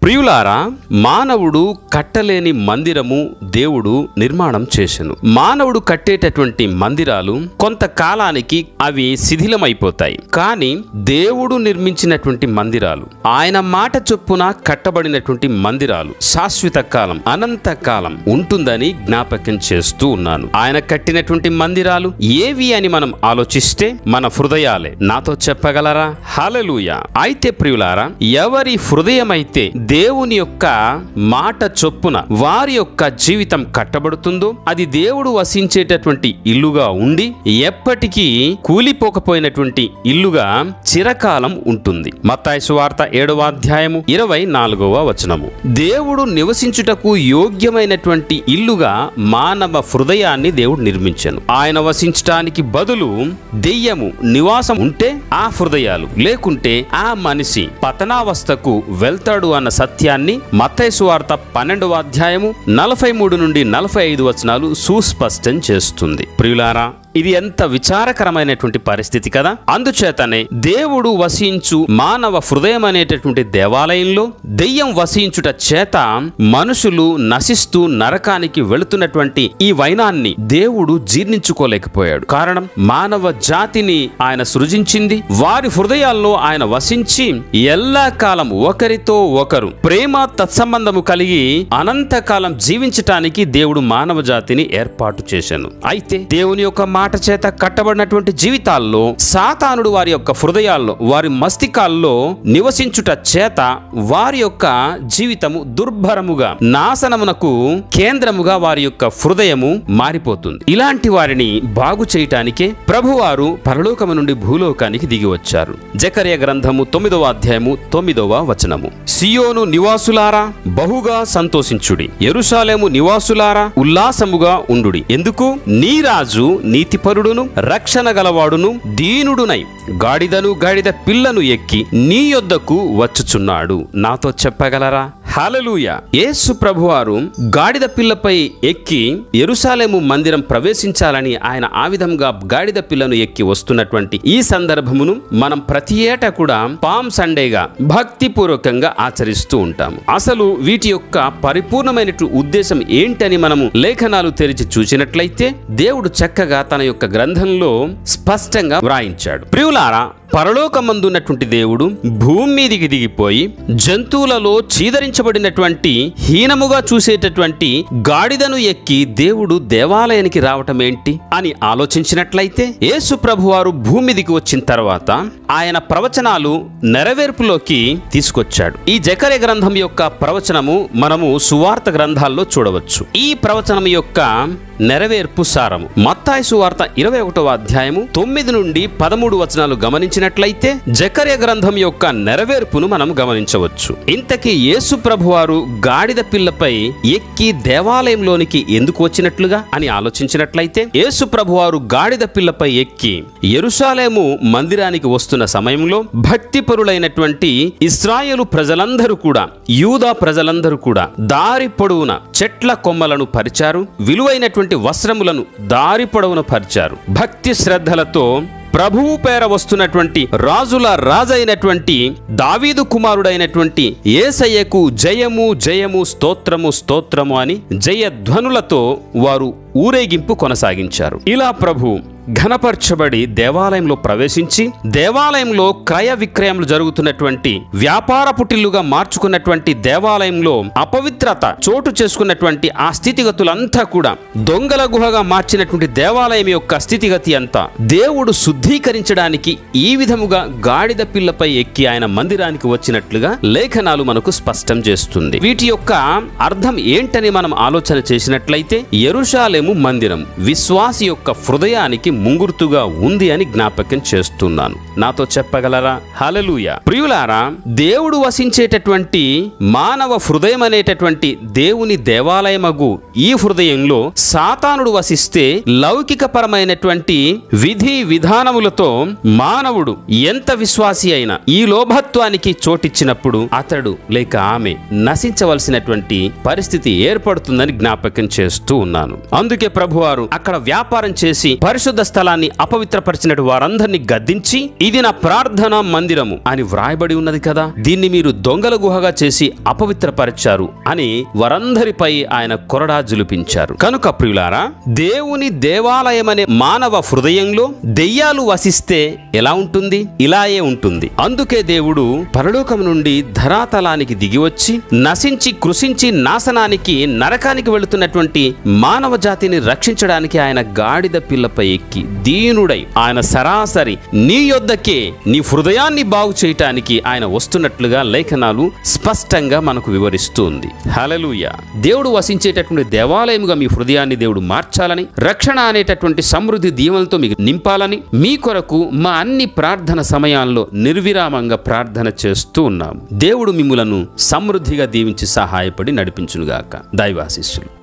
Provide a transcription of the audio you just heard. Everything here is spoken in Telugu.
ప్రియులారా మానవుడు కట్టలేని మందిరము దేవుడు నిర్మాణం చేసెను మానవుడు కట్టేటటువంటి మందిరాలు కొంతకాలానికి అవి శిథిలమైపోతాయి కానీ దేవుడు నిర్మించినటువంటి మందిరాలు ఆయన మాట చొప్పున కట్టబడినటువంటి మందిరాలు శాశ్వత కాలం అనంత కాలం ఉంటుందని జ్ఞాపకం చేస్తూ ఉన్నాను ఆయన కట్టినటువంటి మందిరాలు ఏవి అని మనం ఆలోచిస్తే మన హృదయాలే నాతో చెప్పగలరా హలలుయ అయితే ప్రియులారా ఎవరి హృదయమైతే దేవుని యొక్క మాట చొప్పున వారి యొక్క జీవితం కట్టబడుతుందో అది దేవుడు వసించేటటువంటి ఇల్లుగా ఉండి ఎప్పటికీ కూలిపోకపోయినటువంటి ఇల్లుగా చిరకాలం ఉంటుంది మత్తాయి సువార్త ఏడవ అధ్యాయము ఇరవై నాలుగవ వచనము దేవుడు నివసించుటకు యోగ్యమైనటువంటి ఇల్లుగా మానవ హృదయాన్ని దేవుడు నిర్మించాను ఆయన వసించటానికి బదులు దెయ్యము నివాసం ఉంటే ఆ హృదయాలు లేకుంటే ఆ మనిషి పతనావస్థకు వెళ్తాడు అన్న సత్యాన్ని మత్తయి వార్త పన్నెండవ అధ్యాయము నలభై మూడు నుండి నలభై ఐదు వచనాలు సుస్పష్టం చేస్తుంది ప్రియులారా ఇది ఎంత విచారకరమైనటువంటి పరిస్థితి కదా అందుచేతనే దేవుడు వసించు మానవ హృదయం అనేటటువంటి దేవాలయంలో దెయ్యం వసించుట చేత మనుషులు నశిస్తూ నరకానికి వెళుతున్నటువంటి ఈ వైనాన్ని దేవుడు జీర్ణించుకోలేకపోయాడు కారణం మానవ జాతిని ఆయన సృజించింది వారి హృదయాల్లో ఆయన వసించి ఎల్లా కాలం ఒకరితో ఒకరు ప్రేమ తత్సంబంధము కలిగి అనంతకాలం జీవించటానికి దేవుడు మానవ జాతిని ఏర్పాటు చేశాను అయితే దేవుని యొక్క మాట చేత కట్టబడినటువంటి జీవితాల్లో సాతానుడు వారి యొక్క హృదయాల్లో వారి మస్తికాల్లో నివసించుట చేత వారి యొక్క జీవితము దుర్భరముగా నాశనమునకు కేంద్రముగా వారి యొక్క హృదయము మారిపోతుంది ఇలాంటి వారిని బాగు చేయటానికే ప్రభువారు పరలోకము నుండి భూలోకానికి దిగి వచ్చారు జకర్య గ్రంథము తొమ్మిదవ అధ్యాయము తొమ్మిదవ వచనము సియోను నివాసులారా బహుగా సంతోషించుడి ఎరుషాలేము నివాసులారా ఉల్లాసముగా ఉండుడి ఎందుకు నీ రాజు నీతిపరుడును రక్షణ గలవాడును దీనుడునై గాడిదను గాడిద పిల్లను ఎక్కి నీ యొద్దకు వచ్చుచున్నాడు నాతో చెప్పగలరా హలలుయ యేసు ప్రభువారు గాడిద పిల్లపై ఎక్కి ఎరుసాలేము మందిరం ప్రవేశించాలని ఆయన ఆ విధంగా గాడిద పిల్లను ఎక్కి వస్తున్నటువంటి ఈ సందర్భమును మనం ప్రతి ఏటా కూడా పామ్ సండేగా భక్తిపూర్వకంగా ఆచరిస్తూ ఉంటాము అసలు వీటి యొక్క పరిపూర్ణమైనటు ఉద్దేశం ఏంటని మనము లేఖనాలు తెరిచి చూసినట్లయితే దేవుడు చక్కగా తన యొక్క గ్రంథంలో స్పష్టంగా వ్రాయించాడు ప్రియులారా పరలోకమందున్నటువంటి దేవుడు భూమి మీదికి దిగిపోయి జంతువులలో చీదరించబడినటువంటి హీనముగా చూసేటటువంటి గాడిదను ఎక్కి దేవుడు దేవాలయానికి రావటం ఏంటి అని ఆలోచించినట్లయితే యేసు ప్రభువారు భూమి మీదికి వచ్చిన తర్వాత ఆయన ప్రవచనాలు నెరవేర్పులోకి తీసుకొచ్చాడు ఈ జకర్య గ్రంథం యొక్క ప్రవచనము మనము సువార్త గ్రంథాల్లో చూడవచ్చు ఈ ప్రవచనం యొక్క నెరవేర్పు సారము మత్తాయి సువార్త ఇరవై ఒకటవ అధ్యాయము తొమ్మిది నుండి పదమూడు వచనాలు గమనించినట్లయితే జకర్య గ్రంథం యొక్క నెరవేర్పును మనం గమనించవచ్చు ఇంతకీ యేసు ప్రభువారు గాడిద పిల్లపై ఎక్కి దేవాలయంలోనికి ఎందుకు వచ్చినట్లుగా అని ఆలోచించినట్లయితే యేసు ప్రభువారు గాడిద పిల్లపై ఎక్కి ఎరుసాలేము మందిరానికి వస్తున్న సమయంలో భక్తిపరులైనటువంటి ఇస్రాయేలు ప్రజలందరూ కూడా యూదా ప్రజలందరూ కూడా దారి పొడవున చెట్ల కొమ్మలను పరిచారు విలువైనటువంటి వస్త్రములను దారి పొడవున పరిచారు భక్తి శ్రద్ధలతో ప్రభువు పేర వస్తున్నటువంటి రాజుల రాజైనటువంటి దావీదు కుమారుడైనటువంటి ఏసయ్యకు జయము జయము స్తోత్రము స్తోత్రము అని జయధ్వనులతో వారు ఊరేగింపు కొనసాగించారు ఇలా ప్రభు ఘనపరచబడి దేవాలయంలో ప్రవేశించి దేవాలయంలో క్రయ విక్రయములు జరుగుతున్నటువంటి వ్యాపార పుటిల్లుగా మార్చుకున్నటువంటి దేవాలయంలో అపవిత్రత చోటు చేసుకున్నటువంటి ఆ స్థితిగతులంతా కూడా దొంగల గుహగా మార్చినటువంటి దేవాలయం యొక్క స్థితిగతి అంతా దేవుడు శుద్ధీకరించడానికి ఈ విధముగా గాడిద పిల్లపై ఎక్కి ఆయన మందిరానికి వచ్చినట్లుగా లేఖనాలు మనకు స్పష్టం చేస్తుంది వీటి యొక్క అర్థం ఏంటని మనం ఆలోచన చేసినట్లయితే ఎరుషాలేము మందిరం విశ్వాసి యొక్క హృదయానికి ముంగుర్తుగా ఉంది అని జ్ఞాపకం చేస్తున్నాను నాతో చెప్పగలరా హలలుయ ప్రియులారా దేవుడు వసించేటటువంటి మానవ హృదయం అనేటటువంటి దేవుని దేవాలయమగు ఈ హృదయంలో సాతానుడు వసిస్తే లౌకిక పరమైనటువంటి విధి విధానములతో మానవుడు ఎంత విశ్వాసి అయినా ఈ లోభత్వానికి చోటిచ్చినప్పుడు అతడు లేక ఆమె నశించవలసినటువంటి పరిస్థితి ఏర్పడుతుందని జ్ఞాపకం చేస్తూ ఉన్నాను అందుకే ప్రభువారు అక్కడ వ్యాపారం చేసి పరిశుద్ధ పరిశుద్ధ స్థలాన్ని అపవిత్రపరిచినట్టు వారందరినీ గద్దించి ఇది నా ప్రార్థనా మందిరము అని వ్రాయబడి ఉన్నది కదా దీన్ని మీరు దొంగల గుహగా చేసి అపవిత్రపరిచారు అని వారందరిపై ఆయన కొరడా జులిపించారు కనుక ప్రియులారా దేవుని దేవాలయమనే మానవ హృదయంలో దెయ్యాలు వసిస్తే ఎలా ఉంటుంది ఇలాయే ఉంటుంది అందుకే దేవుడు పరలోకం నుండి ధరాతలానికి దిగివచ్చి నశించి కృషించి నాశనానికి నరకానికి వెళుతున్నటువంటి మానవ జాతిని రక్షించడానికి ఆయన గాడిద పిల్లపై ఎక్కి దీనుడై ఆయన సరాసరి నీ యొద్దకే నీ హృదయాన్ని బాగు చేయటానికి ఆయన వస్తున్నట్లుగా లేఖనాలు స్పష్టంగా మనకు వివరిస్తుంది హలలుయ దేవుడు వసించేటటువంటి దేవాలయముగా మీ హృదయాన్ని దేవుడు మార్చాలని రక్షణ అనేటటువంటి సమృద్ధి దీవెనలతో మీకు నింపాలని మీ కొరకు మా అన్ని ప్రార్థన సమయాల్లో నిర్విరామంగా ప్రార్థన చేస్తూ ఉన్నాం దేవుడు మిమ్ములను సమృద్ధిగా దీవించి సహాయపడి నడిపించునుగాక దైవాశిస్సులు